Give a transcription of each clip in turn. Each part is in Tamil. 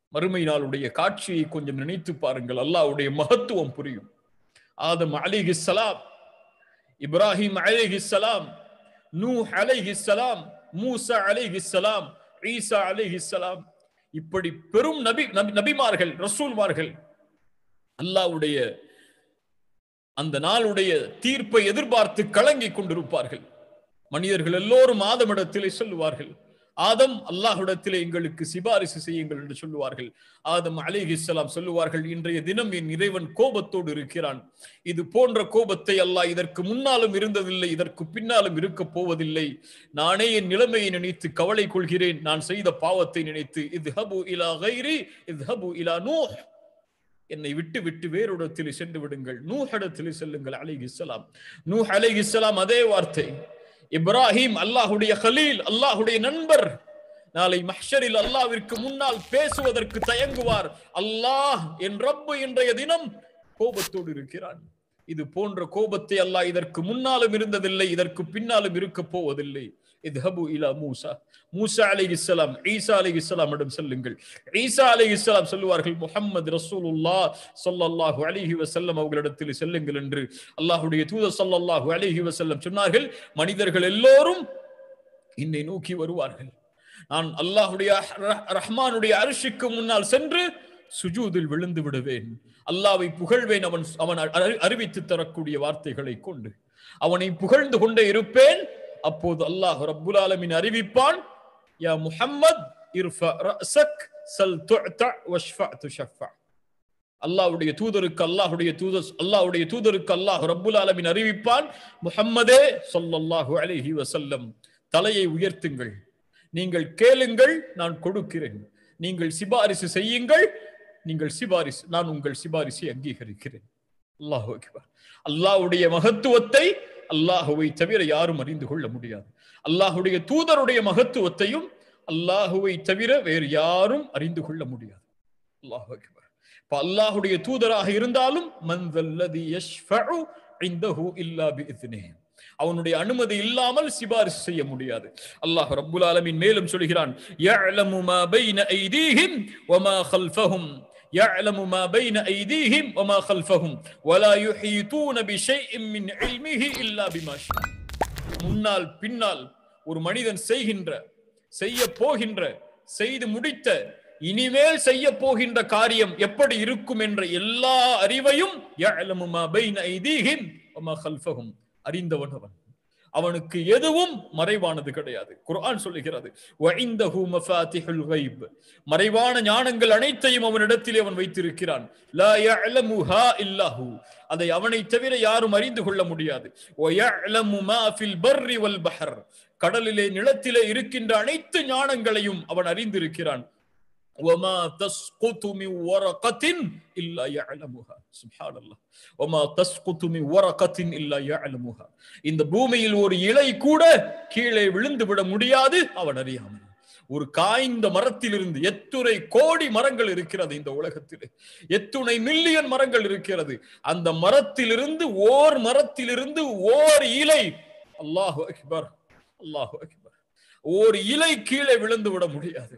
மறுமை நாளுடைய காட்சியை கொஞ்சம் நினைத்து பாருங்கள் அல்லாஹ்வுடைய மகத்துவம் புரியும் ஆதம் அலிஹிஸ்ஸலாம் இப்ராஹிம் அலிஹிஸ்ஸலாம் நூஹ் அலைஹிஸ்ஸலாம் மூசா அலைஹிஸ்ஸலாம் ஈசா அலைஹிஸ்ஸலாம் இப்படி பெரும் நபி நபி- நபிமார்கள் ரசூல்மார்கள் அல்லாஹ்வுடைய அந்த நாளுடைய தீர்ப்பை எதிர்பார்த்து கலங்கிக் கொண்டிருப்பார்கள் மனிதர்கள் எல்லோரும் ஆதமிடத்திலே சொல்லுவார்கள் ஆதம் அல்லாஹ்விடத்திலே எங்களுக்கு சிபாரிசு செய்யுங்கள் என்று சொல்லுவார்கள் ஆதம் அலிஹிஸ்ஸலாம் சொல்லுவார்கள் இன்றைய தினம் என் இறைவன் கோபத்தோடு இருக்கிறான் இது போன்ற கோபத்தை அல்லாஹ் இதற்கு முன்னாலும் இருந்ததில்லை இதற்கு பின்னாலும் இருக்க போவதில்லை நானே என் நிலைமையை நினைத்து கவலை கொள்கிறேன் நான் செய்த பாவத்தை நினைத்து இது ஹபு இலா கைரி இது ஹபு இலா நூஹ் என்னை விட்டு விட்டு வேறொடத்தில் சென்று விடுங்கள் நூஹிடத்தில் செல்லுங்கள் அலைஹிஸ்ஸலாம் நூஹ் அலைஹிஸ்ஸலாம் அதே வார்த்தை இப்ராஹிம் அல்லாஹுடைய கலீல் அல்லாஹுடைய நண்பர் நாளை மஹ்ஷரில் அல்லாவிற்கு முன்னால் பேசுவதற்கு தயங்குவார் அல்லாஹ் என் ரப்பு இன்றைய தினம் கோபத்தோடு இருக்கிறான் இது போன்ற கோபத்தை அல்லாஹ் இதற்கு முன்னாலும் இருந்ததில்லை இதற்கு பின்னாலும் இருக்க போவதில்லை இது ஹபு இலா மூசா மூசா அலைஹிஸ்ஸலாம் ஈசா அலைஹிஸ்ஸலாம் இடம் செல்லுங்கள் ஈசா அலைஹிஸ்ஸலாம் சொல்லுவார்கள் முஹம்மது ரசூலுல்லாஹ் ஸல்லல்லாஹு அலைஹி வஸல்லம் அவர்களிடத்தில் செல்லுங்கள் என்று அல்லாஹ்வுடைய தூதர் ஸல்லல்லாஹு அலைஹி வஸல்லம் சொன்னார்கள் மனிதர்கள் எல்லோரும் என்னை நோக்கி வருவார்கள் நான் அல்லாஹ்வுடைய ரஹ்- ரஹ்மானுடைய அரிசிக்கு முன்னால் சென்று சுஜூதில் விழுந்து விடுவேன் அல்லாவை புகழ்வேன் அவன் அவன் அறி- அறிவித்து தரக்கூடிய வார்த்தைகளை கொண்டு அவனை புகழ்ந்து கொண்டே இருப்பேன் அப்போது அல்லாஹ் ரப்புல் ஆலமீன் அறிவிப்பான் யா முஹம்மத் இர்ஃபா ரஅஸக் சல் துஅத வஷ்ஃபா துஷஃபா அல்லாஹ்வுடைய தூதருக்கு அல்லாஹ்வுடைய தூதர் அல்லாஹ்வுடைய தூதருக்கு அல்லாஹ் ரப்புல் ஆலமீன் அறிவிப்பான் முஹம்மதே ஸல்லல்லாஹு அலைஹி வஸல்லம் தலையை உயர்த்துங்கள் நீங்கள் கேளுங்கள் நான் கொடுக்கிறேன் நீங்கள் சிபாரிசு செய்யுங்கள் நீங்கள் சிபாரிசு நான் உங்கள் சிபாரிசை அங்கீகரிக்கிறேன் அல்லாஹ் அக்பர் அல்லாஹ்வுடைய மகத்துவத்தை அல்லாஹுவை தவிர யாரும் அறிந்து கொள்ள முடியாது அல்லாஹுடைய தூதருடைய மகத்துவத்தையும் அல்லாஹுவை தவிர வேறு யாரும் அறிந்து கொள்ள முடியாது அல்லாஹ் அக்பர் இப்ப அல்லாஹுடைய தூதராக இருந்தாலும் மன்தல்லதி யஷ்ஃபஉ இந்தஹு இல்லா பிஇذنஹு அவனுடைய அனுமதி இல்லாமல் சிபாரிசு செய்ய முடியாது அல்லாஹ் ரப்புல் ஆலமீன் மேலும் சொல்கிறான் يعلم ما بين ايديهم وما خلفهم يعلم ما بين ايديهم وما خلفهم ولا يحيطون بشيء من علمه الا بما شاء முன்னால் பின்னால் ஒரு மனிதன் செய்கின்ற செய்ய போகின்ற செய்து முடித்த இனிமேல் செய்ய போகின்ற காரியம் எப்படி இருக்கும் என்ற எல்லா அறிவையும் يعلم ما بين ايديهم وما خلفهم அறிந்தவன் அவன் அவனுக்கு எதுவும் மறைவானது கிடையாது குர்ஆன் சொல்லுகிறது وعنده مفاتيح الغيب மறைவான ஞானங்கள் அனைத்தையும் அவனிடத்திலே அவன் வைத்திருக்கிறான் லா يعلمها الا هو அதை அவனை தவிர யாரும் அறிந்து கொள்ள முடியாது ويعلم ما في البر والبحر கடலிலே நிலத்திலே இருக்கின்ற அனைத்து ஞானங்களையும் அவன் அறிந்திருக்கிறான் وما تسقط من ورقة إلا يعلمها سبحان الله وما تسقط من ورقة إلا يعلمها இந்த பூமியில் ஒரு இலை கூட கீழே விழுந்து விட முடியாது அவன் அறியாமல் ஒரு காய்ந்த மரத்திலிருந்து எத்துணை கோடி மரங்கள் இருக்கிறது இந்த உலகத்திலே எத்துணை மில்லியன் மரங்கள் இருக்கிறது அந்த மரத்திலிருந்து ஓர் மரத்திலிருந்து ஓர் இலை அல்லாஹு அக்பர் அல்லாஹு அக்பர் ஓர் இலை கீழே விழுந்து விட முடியாது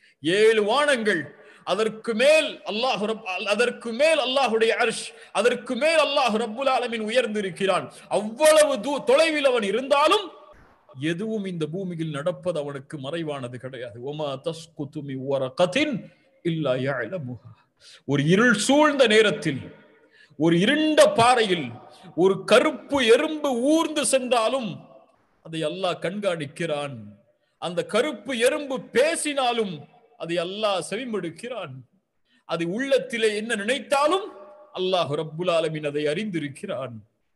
ஏழு வானங்கள் அதற்கு மேல் அல்லாஹ் அதற்கு மேல் அல்லாஹுடைய அர்ஷ் அதற்கு மேல் அல்லாஹ் ரப்புல் ஆலமின் உயர்ந்து இருக்கிறான் அவ்வளவு தூ தொலைவில் அவன் இருந்தாலும் எதுவும் இந்த பூமியில் நடப்பது அவனுக்கு மறைவானது கிடையாது ஒமா தஸ்குதுமி வரகத்தின் இல்லா யஅலமுஹா ஒரு இருள் சூழ்ந்த நேரத்தில் ஒரு இருண்ட பாறையில் ஒரு கருப்பு எறும்பு ஊர்ந்து சென்றாலும் அதை அல்லாஹ் கண்காணிக்கிறான் அந்த கருப்பு எறும்பு பேசினாலும் அதை அல்லாஹ் செவிமடுக்கிறான் அது உள்ளத்திலே என்ன நினைத்தாலும் அல்லாஹ் ரப்புல் ஆலமின் அதை அறிந்திருக்கிறான்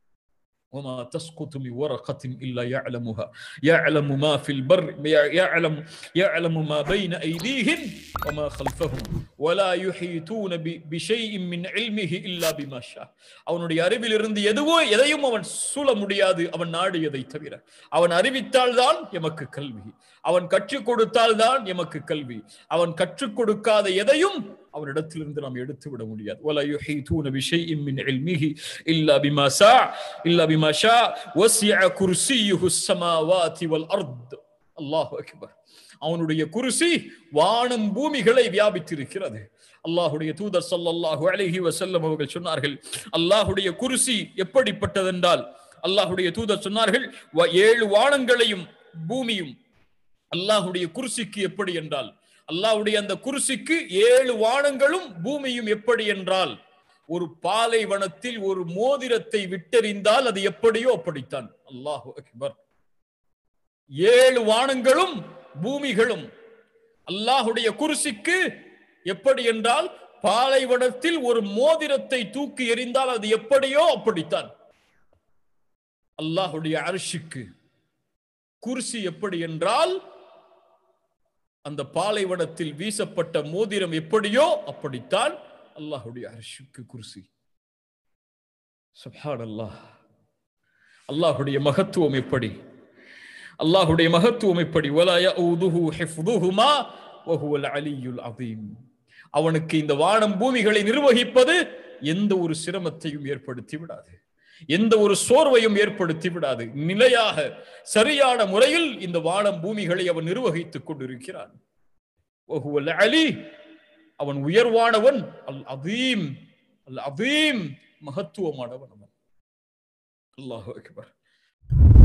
وما تسقط من ورقة إلا يعلمها يعلم ما في البر يعلم يعلم ما بين أيديهم وما خلفهم ولا يحيطون بشيء من علمه إلا بما شاء அவனுடைய அறிவில் இருந்து எதுவோ எதையும் அவன் சூழ முடியாது அவன் நாடியதை தவிர அவன் அறிவித்தால் தான் எமக்கு கல்வி அவன் கற்றுக் கொடுத்தால் தான் எமக்கு கல்வி அவன் கற்றுக் கொடுக்காத எதையும் அவனிடத்திலிருந்து நாம் எடுத்து விட முடியாது ولا يحيطون بشيء من علمه الا بما شاء الا بما شاء وسع كرسيه السماوات والارض அல்லாஹ் அக்பர் அவனுடைய குருசி வானம் பூமிகளை வியாபித்திருக்கிறது அல்லாஹுடைய தூதர் ஸல்லல்லாஹு அலைஹி வஸல்லம் அவர்கள் சொன்னார்கள் அல்லாஹுடைய குருசி எப்படிப்பட்டதென்றால் அல்லாஹுடைய தூதர் சொன்னார்கள் "வ- ஏழு வானங்களையும் பூமியும் அல்லாஹுடைய குருசிக்கு எப்படி என்றால் அல்லாஹ்வுடைய அந்த குருசிக்கு ஏழு வானங்களும் பூமியும் எப்படி என்றால் ஒரு பாலைவனத்தில் ஒரு மோதிரத்தை விட்டெறிந்தால் அது எப்படியோ அப்படித்தான் அல்லாஹு அக்பர் ஏழு வானங்களும் பூமிகளும் அல்லாஹுடைய குருசிக்கு எப்படி என்றால் பாலைவனத்தில் ஒரு மோதிரத்தை தூக்கி எறிந்தால் அது எப்படியோ அப்படித்தான் அல்லாஹுடைய அரிசிக்கு குருசி எப்படி என்றால் அந்த பாலைவனத்தில் வீசப்பட்ட மோதிரம் எப்படியோ அப்படித்தான் அல்லாஹுடைய அரிசிக்கு குருசி சுப்ஹான் அல்லாஹ் அல்லாஹுடைய மகத்துவம் எப்படி அல்லாஹுடைய மகத்துவம் எப்படி வலா யஊதுஹு ஹிஃதுஹுமா வஹுவல் அலியுல் அதீம் அவனுக்கு இந்த வானம் பூமிகளை நிர்வகிப்பது எந்த ஒரு சிரமத்தையும் ஏற்படுத்தி விடாது எந்த ஒரு சோர்வையும் ஏற்படுத்தி விடாது நிலையாக சரியான முறையில் இந்த வானம் பூமிகளை அவன் நிர்வகித்துக் கொண்டிருக்கிறான் வஹுவல் அலி அவன் உயர்வானவன் அல் அதீம் அல் அதீம் மகத்துவமானவன் அவன் அல்லாஹு அக்பர்